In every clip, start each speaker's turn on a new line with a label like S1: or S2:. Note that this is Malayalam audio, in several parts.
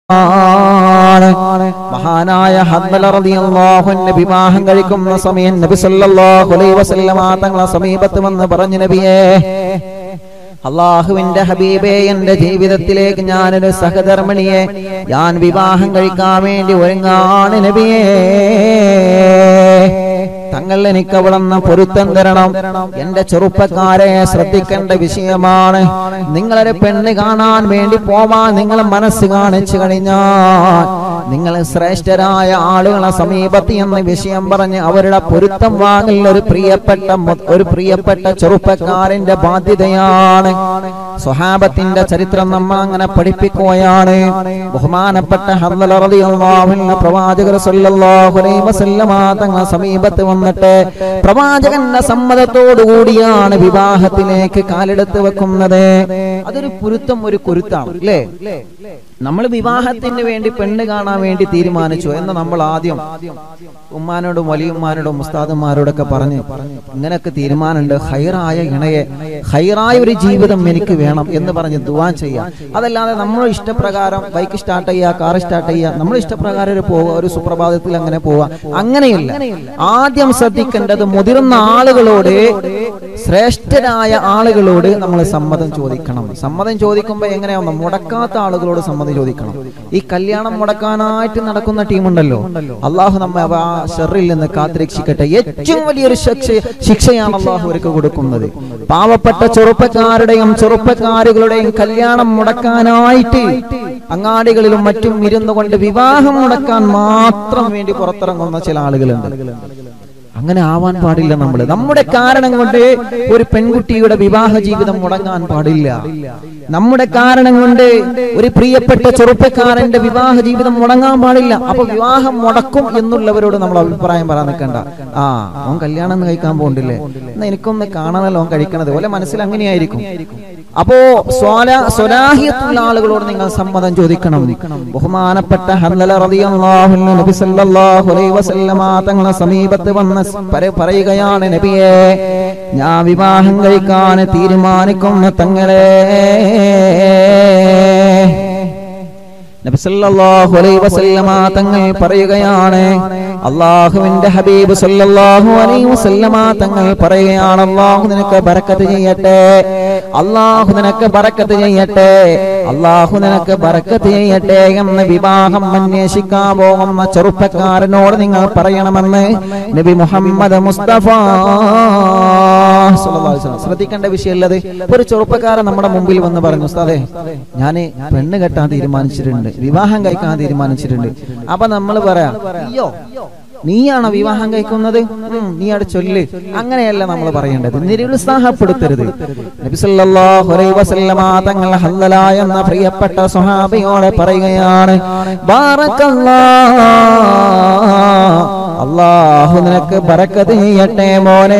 S1: ആണ് മഹാനായ ഹദ്ദല റളിയല്ലാഹു അൻഹു വിവാഹം കഴിക്കുന്ന സമയം നബി സല്ലല്ലാഹു അലൈഹി വസല്ലമ തങ്ങളെ സമീപത്ത് വന്ന് പറഞ്ഞു നബിയേ അള്ളാഹുവിന്റെ ഹബീബേ എന്റെ ജീവിതത്തിലേക്ക് ഞാനൊരു സഹധർമ്മിണിയെ ഞാൻ വിവാഹം കഴിക്കാൻ വേണ്ടി ഒരുങ്ങാണ് നബിയേ തങ്ങൾ എനിക്ക് അവിടുന്ന് പൊരുത്തം തരണം എന്റെ ചെറുപ്പക്കാരെ ശ്രദ്ധിക്കേണ്ട വിഷയമാണ് നിങ്ങളൊരു പെണ്ണ് കാണാൻ വേണ്ടി പോവാൻ നിങ്ങൾ മനസ്സ് കാണിച്ചു കഴിഞ്ഞാൽ നിങ്ങൾ ശ്രേഷ്ഠരായ ആളുകളെ സമീപത്ത് എന്ന വിഷയം പറഞ്ഞ് അവരുടെ പൊരുത്തം വാങ്ങൽ ഒരു പ്രിയപ്പെട്ട മു- ഒരു പ്രിയപ്പെട്ട ചെറുപ്പക്കാരന്റെ ബാധ്യതയാണ് സ്വഹാബത്തിന്റെ ചരിത്രം നമ്മൾ അങ്ങനെ പഠിപ്പിക്കുകയാണ് ബഹുമാനപ്പെട്ട ഹദ്ദല റളിയല്ലാഹു അൻഹു പ്രവാചകർ സല്ലല്ലാഹു അലൈഹി വസല്ലമ തങ്ങളെ സമീപത്ത് വന്നിട്ട് പ്രവാചകന്റെ സമ്മതത്തോടു കൂടിയാണ് വിവാഹത്തിലേക്ക് കാലെടുത്ത് വെക്കുന്നത് അതൊരു പൊരുത്തം ഒരു കുരുത്താണ് അല്ലേ നമ്മൾ വിവാഹത്തിന് വേണ്ടി പെണ്ണ് കാണാൻ വേണ്ടി തീരുമാനിച്ചു എന്ന് നമ്മൾ ആദ്യം ഉമ്മാനോടും വലിയുമ്മാനോടും ഉസ്താദന്മാരോടൊക്കെ പറഞ്ഞ് ഇങ്ങനെയൊക്കെ തീരുമാനമുണ്ട് ഹൈറായ ഇണയെ ഹൈറായ ഒരു ജീവിതം എനിക്ക് വേണം എന്ന് പറഞ്ഞ് ദുവാൻ ചെയ്യാം അതല്ലാതെ നമ്മൾ ഇഷ്ടപ്രകാരം ബൈക്ക് സ്റ്റാർട്ട് ചെയ്യുക കാർ സ്റ്റാർട്ട് ചെയ്യുക നമ്മൾ ഇഷ്ടപ്രകാരം ഒരു പോവുക ഒരു സുപ്രഭാതത്തിൽ അങ്ങനെ പോവുക അങ്ങനെയില്ല ആദ്യം ശ്രദ്ധിക്കേണ്ടത് മുതിർന്ന ആളുകളോട് ശ്രേഷ്ഠരായ ആളുകളോട് നമ്മൾ സമ്മതം ചോദിക്കണം സമ്മതം ചോദിക്കുമ്പോൾ എങ്ങനെയാവുന്നു മുടക്കാത്ത ആളുകളോട് സമ്മതം ചോദിക്കണം ഈ കല്യാണം മുടക്കാനായിട്ട് നടക്കുന്ന ടീമുണ്ടല്ലോ അള്ളാഹു നമ്മെ അവ ആ ഷെറിൽ നിന്ന് കാത്തുരക്ഷിക്കട്ടെ ഏറ്റവും വലിയൊരു ശിക്ഷ ശിക്ഷയാണ് അള്ളാഹു അവർക്ക് കൊടുക്കുന്നത് പാവപ്പെട്ട ചെറുപ്പക്കാരുടെയും ചെറുപ്പക്കാരുകളുടെയും കല്യാണം മുടക്കാനായിട്ട് അങ്ങാടികളിലും മറ്റും ഇരുന്നു കൊണ്ട് വിവാഹം മുടക്കാൻ മാത്രം വേണ്ടി പുറത്തിറങ്ങുന്ന ചില ആളുകളുണ്ട് അങ്ങനെ ആവാൻ പാടില്ല നമ്മൾ നമ്മുടെ കാരണം കൊണ്ട് ഒരു പെൺകുട്ടിയുടെ വിവാഹ ജീവിതം മുടങ്ങാൻ പാടില്ല നമ്മുടെ കാരണം കൊണ്ട് ഒരു പ്രിയപ്പെട്ട ചെറുപ്പക്കാരന്റെ വിവാഹ ജീവിതം മുടങ്ങാൻ പാടില്ല അപ്പൊ വിവാഹം മുടക്കും എന്നുള്ളവരോട് നമ്മൾ അഭിപ്രായം പറയാൻ നിൽക്കണ്ട ആ അവൻ കല്യാണം ഒന്ന് കഴിക്കാൻ പോകണ്ടില്ലേ എന്നാ എനിക്കൊന്ന് കാണാനല്ലോ അവൻ കഴിക്കണത് പോലെ മനസ്സിൽ അങ്ങനെയായിരിക്കും അപ്പോ സ്വല- സ്വലാഹിയത്തുള്ള ആളുകളോട് നിങ്ങൾ സമ്മതം ചോദിക്കണം ബഹുമാനപ്പെട്ട ഹർലല റളിയല്ലാഹു അൻഹു നബി സല്ലല്ലാഹു അലൈഹി വസല്ലമ തങ്ങളെ സമീപത്ത് വന്ന് പര- പറയുകയാണ് നബിയെ ഞാൻ വിവാഹം കഴിക്കാൻ തീരുമാനിക്കുന്ന തങ്ങളെ നബി സല്ലല്ലാഹു അലൈഹി വസല്ലമ തങ്ങൾ പറയുകയാണ് അള്ളാഹുവിന്റെ ഹബീബ് സല്ലല്ലാഹു അലൈഹി വസല്ലമ തങ്ങൾ പറയുകയാണ് അള്ളാഹു നിനക്ക് ബറക്കത്ത് ചെയ്യട്ടെ അള്ളാഹു നിനക്ക് ബറക്കത്ത് ചെയ്യട്ടെ അള്ളാഹു നിനക്ക് ബറക്കത്ത് ചെയ്യട്ടെ എന്ന് വിവാഹം അന്വേഷിക്കാൻ പോകുന്ന ചെറുപ്പക്കാരനോട് നിങ്ങൾ പറയണമെന്ന് നബി മുഹമ്മദ് മുസ്തഫ സല്ലല്ലാഹു അലൈഹി വസല്ലം. ശ്രദ്ധിക്കേണ്ട വിഷയമുള്ളത് ഒരു ചെറുപ്പക്കാരൻ നമ്മുടെ മുമ്പിൽ വന്ന് പറഞ്ഞു ഉസ്താദേ ഞാന് പെണ്ണ് കെട്ടാൻ തീരുമാനിച്ചിട്ടുണ്ട് വിവാഹം കഴിക്കാൻ തീരുമാനിച്ചിട്ടുണ്ട് അപ്പൊ നമ്മൾ പറയാം അയ്യോ നീയാണോ വിവാഹം കഴിക്കുന്നത് ഉം, നീ അവിടെ ചൊല്ല് അങ്ങനെയല്ല നമ്മൾ പറയേണ്ടത് നിരുത്സാഹപ്പെടുത്തരുത് നബി സല്ലല്ലാഹു അലൈഹി വസല്ലമ തങ്ങൾ ഹല്ലല എന്ന പ്രിയപ്പെട്ട സ്വഹാബിയോടെ പറയുകയാണ് ബാറക്കല്ലാഹ് അള്ളാഹു നിനക്ക് ബറക്കത്ത് ചെയ്യട്ടെ മോനെ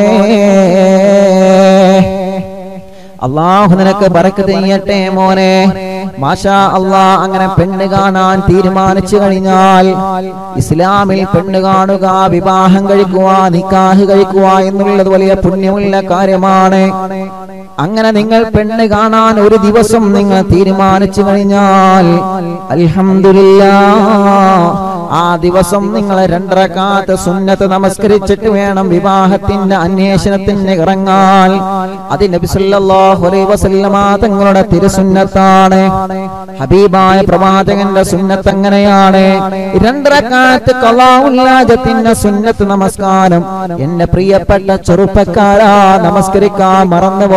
S1: അള്ളാഹു നിനക്ക് ബറക്കത്ത് ചെയ്യട്ടെ മോനെ മാഷാ അള്ളാ അങ്ങനെ പെണ്ണ് കാണാൻ തീരുമാനിച്ചു കഴിഞ്ഞാൽ ഇസ്ലാമിൽ പെണ്ണ് കാണുക വിവാഹം കഴിക്കുക നിക്കാഹ് കഴിക്കുക എന്നുള്ളത് വലിയ പുണ്യമുള്ള കാര്യമാണ് അങ്ങനെ നിങ്ങൾ പെണ്ണ് കാണാൻ ഒരു ദിവസം നിങ്ങൾ തീരുമാനിച്ചു കഴിഞ്ഞാൽ അൽഹംദുലില്ലാ ആ ദിവസം നിങ്ങൾ രണ്ടരക്കാത്ത സുന്നത്ത് നമസ്കരിച്ചിട്ട് വേണം വിവാഹത്തിന്റെ അന്വേഷണത്തിന് ഇറങ്ങാൻ അത് നബി സല്ലല്ലാഹു അലൈഹി വസല്ലമ തങ്ങളുടെ തിരുസുന്നത്താണ് ഹബീബായ പ്രവാചകന്റെ സുന്നത്ത് അങ്ങനെയാണ് രണ്ടരക്കാത്ത് കലാഉല്ലാജത്തിന്റെ സുന്നത്ത് നമസ്കാരം എന്റെ പ്രിയപ്പെട്ട ചെറുപ്പക്കാരാ നമസ്കരിക്കാൻ മറന്നു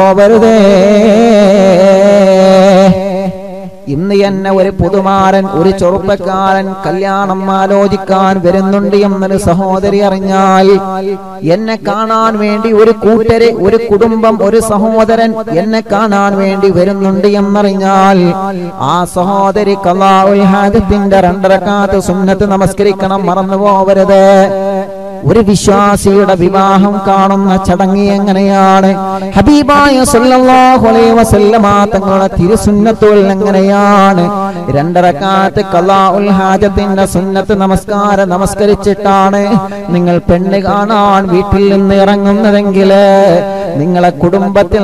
S1: പോവരുതേ ഇന്ന് എന്നെ ഒരു പുതുമാരൻ ഒരു ചെറുപ്പക്കാരൻ കല്യാണം ആലോചിക്കാൻ വരുന്നുണ്ട് എന്നൊരു സഹോദരി അറിഞ്ഞാൽ എന്നെ കാണാൻ വേണ്ടി ഒരു കൂട്ടര് ഒരു കുടുംബം ഒരു സഹോദരൻ എന്നെ കാണാൻ വേണ്ടി വരുന്നുണ്ട് എന്നറിഞ്ഞാൽ ആ സഹോദരി കലാഉൽ ഹാദത്തിന്റെ രണ്ടരക്കാത്ത് സുന്നത്ത് നമസ്കരിക്കണം മറന്നു പോവരുത് ഒരു വിശ്വാസിയുടെ വിവാഹം കാണുന്ന ചടങ്ങ് എങ്ങനെയാണ് ഹബീബായ സല്ലല്ലാഹു അലൈഹി വസല്ലമ തങ്ങളുടെ തിരുസുന്നത്തുകൾ എങ്ങനെയാണ് രണ്ടരക്കാത്ത് ഖലാഉൽ ഹാജത്തിന്റെ സുന്നത്ത് നമസ്കാരം നമസ്കരിച്ചിട്ടാണ് നിങ്ങൾ പെണ്ണ് കാണാൻ വീട്ടിൽ നിന്ന് ഇറങ്ങുന്നതെങ്കിൽ നിങ്ങളെ കുടുംബത്തിൽ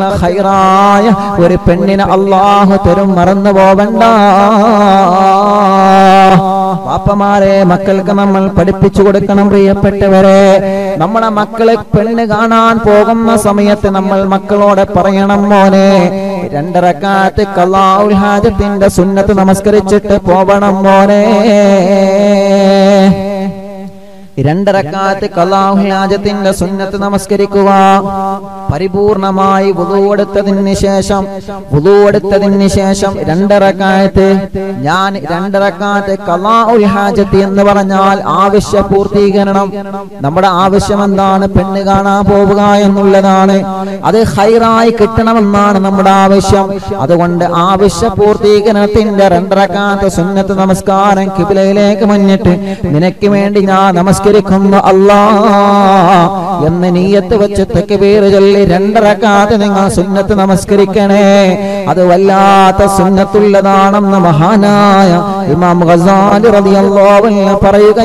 S1: ഹൈറായ ഒരു പെണ്ണിനെ അള്ളാഹു തരും മറന്നു പോവണ്ട ബാപ്പമാരെ മക്കൾക്ക് നമ്മൾ പഠിപ്പിച്ചു കൊടുക്കണം പ്രിയപ്പെട്ടവരെ നമ്മുടെ മക്കളെ പെണ്ണ് കാണാൻ പോകുന്ന സമയത്ത് നമ്മൾ മക്കളോട് പറയണം മോനെ രണ്ടരക്കാത്ത് കലാഉൽ ഹാജത്തിന്റെ സുന്നത്ത് നമസ്കരിച്ചിട്ട് പോവണം മോനെ രണ്ടരക്കാത്ത് കലാഹുലാജത്തിന്റെ സുന്നത്ത് നമസ്കരിക്കുക പരിപൂർണമായി വുതുവെടുത്തതിന് ശേഷം വുതുവെടുത്തതിന് ശേഷം രണ്ടരക്കാത്ത് ഞാൻ രണ്ടരക്കാത്ത് കലാഉൽ ഹാജത്ത് എന്ന് പറഞ്ഞാൽ ആവശ്യ പൂർത്തീകരണം നമ്മുടെ ആവശ്യം എന്താണ് പെണ്ണ് കാണാൻ പോവുക എന്നുള്ളതാണ് അത് ഹൈറായി കിട്ടണമെന്നാണ് നമ്മുടെ ആവശ്യം അതുകൊണ്ട് ആവശ്യ പൂർത്തീകരണത്തിന്റെ രണ്ടരക്കാത്ത് സുന്നത്ത് നമസ്കാരം കിബിലയിലേക്ക് മുന്നിട്ട് നിനക്ക് വേണ്ടി ഞാൻ നമസ്കരിക്കുന്നു അല്ലാ എന്ന് നീയത്ത് വെച്ച് തെക്കുപേർ ചൊല്ലി രണ്ടരക്കാത്ത് നിങ്ങൾ സുന്നത്ത് നമസ്കരിക്കണേ അത് വല്ലാത്ത സുന്നത്തുള്ളതാണെന്ന് മഹാനായ ഇമാം ഖസാലി റളിയല്ലാഹു അൻഹു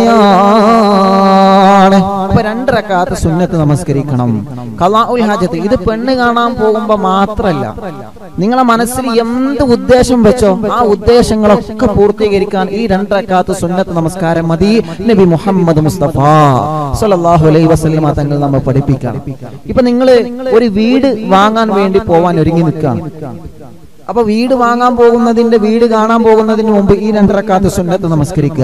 S1: പറയുകയാണ് അപ്പൊ രണ്ടരക്കാത്ത് സുന്നത്ത് നമസ്കരിക്കണം ഖലാഉൽ ഹാജത്ത് ഇത് പെണ്ണ് കാണാൻ പോകുമ്പോ മാത്രല്ല നിങ്ങളെ മനസ്സിൽ എന്ത് ഉദ്ദേശം വെച്ചോ ആ ഉദ്ദേശങ്ങളൊക്കെ പൂർത്തീകരിക്കാൻ ഈ രണ്ടരക്കാത്ത് സുന്നത്ത് നമസ്കാരം മതി നബി മുഹമ്മദ് മുസ്തഫ സല്ലല്ലാഹു അലൈഹി വസല്ലമ തങ്ങൾ നമ്മൾ പഠിപ്പിക്കണം ഇപ്പൊ നിങ്ങൾ ഒരു വീട് വാങ്ങാൻ വേണ്ടി പോവാൻ ഒരുങ്ങി നിൽക്കുകയാണ് അപ്പൊ വീട് വാങ്ങാൻ പോകുന്നതിന്റെ വീട് കാണാൻ പോകുന്നതിന് മുമ്പ് ഈ രണ്ടരക്കാത്ത് സുന്നത്ത് നമസ്കരിക്കുക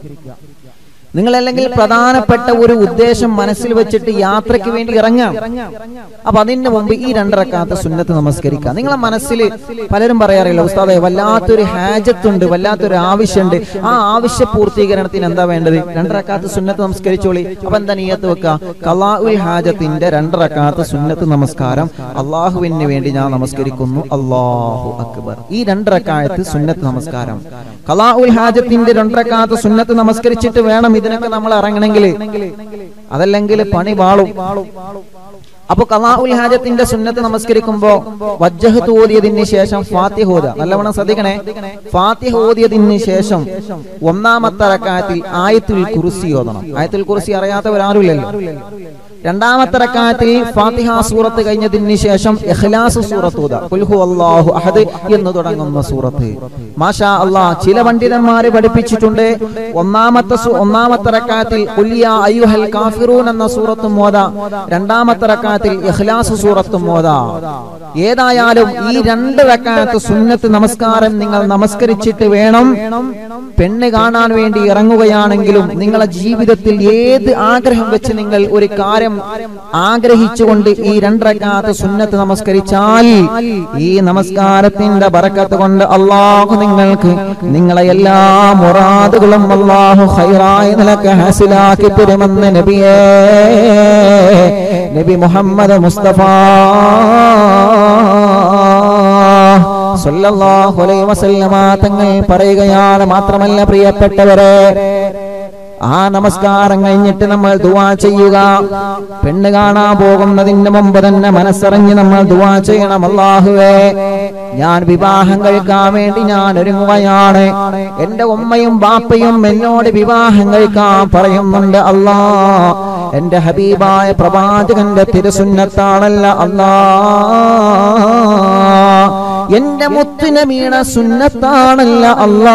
S1: നിങ്ങൾ അല്ലെങ്കിൽ പ്രധാനപ്പെട്ട ഒരു ഉദ്ദേശം മനസ്സിൽ വെച്ചിട്ട് യാത്രയ്ക്ക് വേണ്ടി ഇറങ്ങാം അപ്പൊ അതിന് മുമ്പ് ഈ രണ്ടരക്കാത്ത സുന്നത്ത് നമസ്കരിക്കാം നിങ്ങളെ മനസ്സിൽ പലരും പറയാറില്ല ഉസ്താദെ വല്ലാത്തൊരു ഹാജത്തുണ്ട് വല്ലാത്തൊരു ആവശ്യമുണ്ട് ആ ആവശ്യ പൂർത്തീകരണത്തിന് എന്താ വേണ്ടത് രണ്ടരക്കാത്ത സുന്നത്ത് നമസ്കരിച്ചോളി അപ്പൊ എന്താ നീയത്ത് വെക്കുക കലാഉൽ ഹാജത്തിന്റെ രണ്ടരക്കാത്ത സുന്നത്ത് നമസ്കാരം അള്ളാഹുവിന് വേണ്ടി ഞാൻ നമസ്കരിക്കുന്നു അള്ളാഹു അക്ബർ ഈ രണ്ടരക്കാലത്ത് സുന്നത്ത് നമസ്കാരം കലാഉൽ ഹാജത്തിന്റെ രണ്ടരക്കാത്ത സുന്നത്ത് നമസ്കരിച്ചിട്ട് വേണം ഇതിനൊക്കെ നമ്മൾ ഇറങ്ങണമെങ്കിൽ അതല്ലെങ്കിൽ പണി വാളും അപ്പൊ കലാഉൽ ഹാജത്തിന്റെ സുന്നത്ത് നമസ്കരിക്കുമ്പോ വജ്ജഹ് ഓതിയതിന് ശേഷം ഫാത്തിഹ ഓതുക നല്ലവണ്ണം ശ്രദ്ധിക്കണേ ഫാത്തിഹ ഓതിയതിന് ശേഷം ഒന്നാമത്തെ റക്കാത്തിൽ ആയത്തുൽ കുറിസി ഓതണം ആയത്തുൽ കുറിസി അറിയാത്തവരാരുമില്ലല്ലോ രണ്ടാമത്തെ റക്കാത്തിൽ ഫാത്തിഹ സൂറത്ത് കഴിഞ്ഞതിന് ശേഷം ഇഖ്ലാസ് സൂറത്ത് ഓതുക ഖുൽ ഹുവല്ലാഹു അഹദ് എന്ന് തുടങ്ങുന്ന സൂറത്ത് മാഷാ അല്ലാഹ് ചില പണ്ഡിതന്മാര് പഠിപ്പിച്ചിട്ടുണ്ട് ഒന്നാമത്തെ സു- ഒന്നാമത്തെ റക്കാത്തിൽ ഖുൽ യാ അയ്യുഹൽ കാഫിറൂൻ എന്ന സൂറത്തും ഓതാ രണ്ടാമത്തെ റക്കാത്തിൽ ഇഖ്ലാസ് സൂറത്തും ഓതാ ഏതായാലും ഈ രണ്ട് റക്കാത്ത് സുന്നത്ത് നമസ്കാരം നിങ്ങൾ നമസ്കരിച്ചിട്ട് വേണം പെണ്ണ് കാണാൻ വേണ്ടി ഇറങ്ങുകയാണെങ്കിലും നിങ്ങളെ ജീവിതത്തിൽ ഏത് ആഗ്രഹം വെച്ച് നിങ്ങൾ ഒരു കാര്യം ആഗ്രഹിച്ചുകൊണ്ട് ഈ രണ്ടരക്കാത്ത സുന്നത്ത് നമസ്കരിച്ചാൽ ഈ നമസ്കാരത്തിന്റെ ബറക്കത്ത് കൊണ്ട് അള്ളാഹു നിങ്ങൾക്ക് നിങ്ങളെ എല്ലാ മുറാദുകളും അള്ളാഹു ഹൈറായ നിലക്ക് ഹാസിലാക്കി തരുമെന്ന് നബിയേ നബി മുഹമ്മദ് മുസ്തഫ സല്ലല്ലാഹു അലൈഹി വസല്ലമ തങ്ങൾ പറയുകയാണ് മാത്രമല്ല പ്രിയപ്പെട്ടവരെ ആ നമസ്കാരം കഴിഞ്ഞിട്ട് നമ്മൾ ദുവാ ചെയ്യുക പെണ്ണ് കാണാൻ പോകുന്നതിന് മുമ്പ് തന്നെ മനസ്സറിഞ്ഞ് നമ്മൾ ദുവാ ചെയ്യണം അള്ളാഹുവേ ഞാൻ വിവാഹം കഴിക്കാൻ വേണ്ടി ഞാൻ ഒരുങ്ങുകയാണ് എന്റെ ഉമ്മയും ബാപ്പയും എന്നോട് വിവാഹം കഴിക്കാൻ പറയുന്നുണ്ട് അല്ലാ എന്റെ ഹബീബായ പ്രവാചകന്റെ തിരുസുന്നത്താണല്ല അല്ലാ എന്റെ മുത്തുനബിയുടെ സുന്നത്താണല്ല അല്ലാ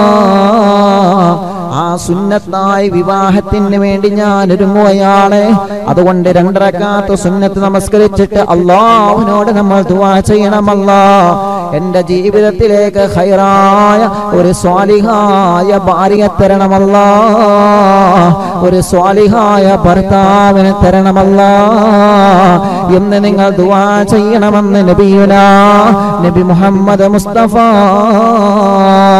S1: ആ സുന്നത്തായി വിവാഹത്തിന് വേണ്ടി ഞാൻ ഒരുങ്ങുകയാണ് അതുകൊണ്ട് രണ്ടരക്കാത്ത സുന്നത്ത് നമസ്കരിച്ചിട്ട് അള്ളാഹുവിനോട് നമ്മൾ ദുവാ ചെയ്യണമല്ല എന്റെ ജീവിതത്തിലേക്ക് ഹൈറായ ഒരു സ്വാലിഹായ ഭാര്യ തരണമല്ല ഒരു സ്വാലിഹായ ഭർത്താവിനെ തരണമല്ല എന്ന് നിങ്ങൾ ദുവാ ചെയ്യണമെന്ന് നബിയുന നബി മുഹമ്മദ് മുസ്തഫ